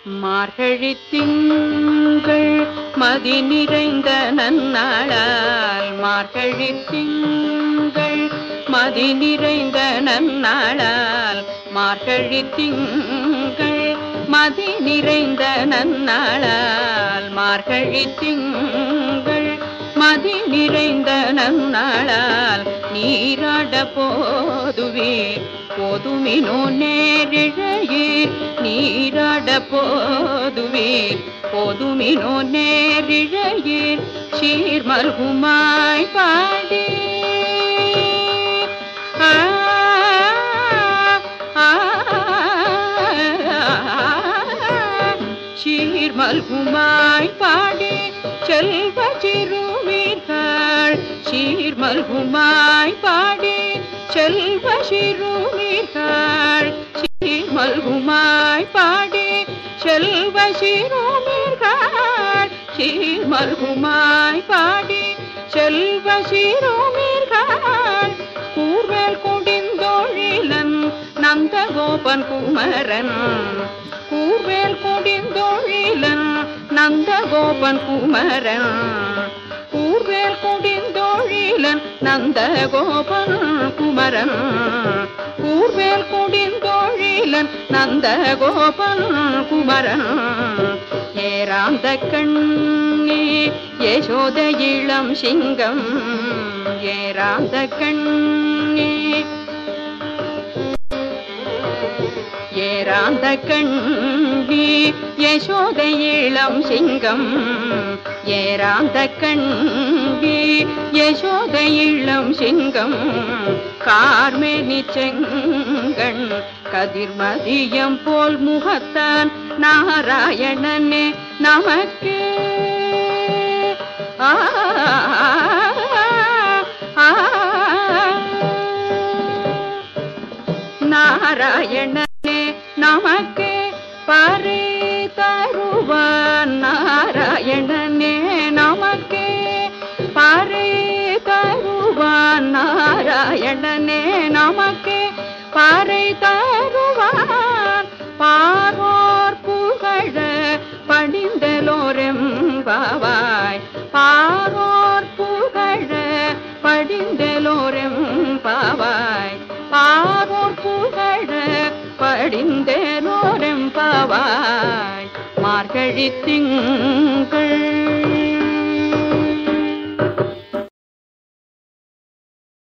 மார்கழி திங்கள் மதி நிறைந்த நன்னாளால் மார்கழி திங்கள் மதி நிறைந்த நன்னாளால் மார்கழி திங்கள் மதி நிறைந்த நன்னாளால் மார்கழி திங்கள் மதி நிறைந்த நன்னாளால் நீராட போதுவே போதுமினோ நேரிழையீர் நீராட போதுவீர் போதுமினோ நேரிழையீர் சீர் மல்குமாய் பாடி ஆ, ஆ, சீர் மல்குமாய் பாடி செல்வ சிறுமீர்கள் சீர் மல்குமாய் பாடி செல்வ சிறுமீர்கள் சீர் மல்குமாய் பாடி செல்வ சிறுமீர்கள் சீர் மல்குமாய் பாடி செல்வ சிறுமீர்கள் கூர்வேல் கொடிந்தொழிலன் நந்தகோபன் குமரன் கூர்வேல் கொடிந்தொழிலன் நந்தகோபன் குமரன் கூர்வேல் கொடிந்தொழிலன் நந்தகோபன் குமரன் கூர்வேல் கொடிந்தொழிலன் நந்தகோபன் குமரன் ஏராந்த கண்ணே யசோத இளம் சிங்கம் ஏராந்த கண்ணே ஏராந்த கண்ணி யசோத இளம் சிங்கம் ஏராந்த கண்ணி யசோத இளம் சிங்கம் கார்மேனி செங்கண் கதிர்மதியம் போல் முகத்தான் நாராயணனே நமக்கு ஆ ஆ, நாராயணனே நமக்கு பரி தருவான் நாராயணனே நமக்கு பரி தருவான் நாராயணனே நமக்கு பறை தருவான் பாரோர் புகழ படிந்தலோரெம்பாவாய் பாரோர் புகழ படிந்தலோரெம்பாவாய் பாரோர் புகழ படிந்தலோரெம்பாவாய் மார்கழி திங்கள்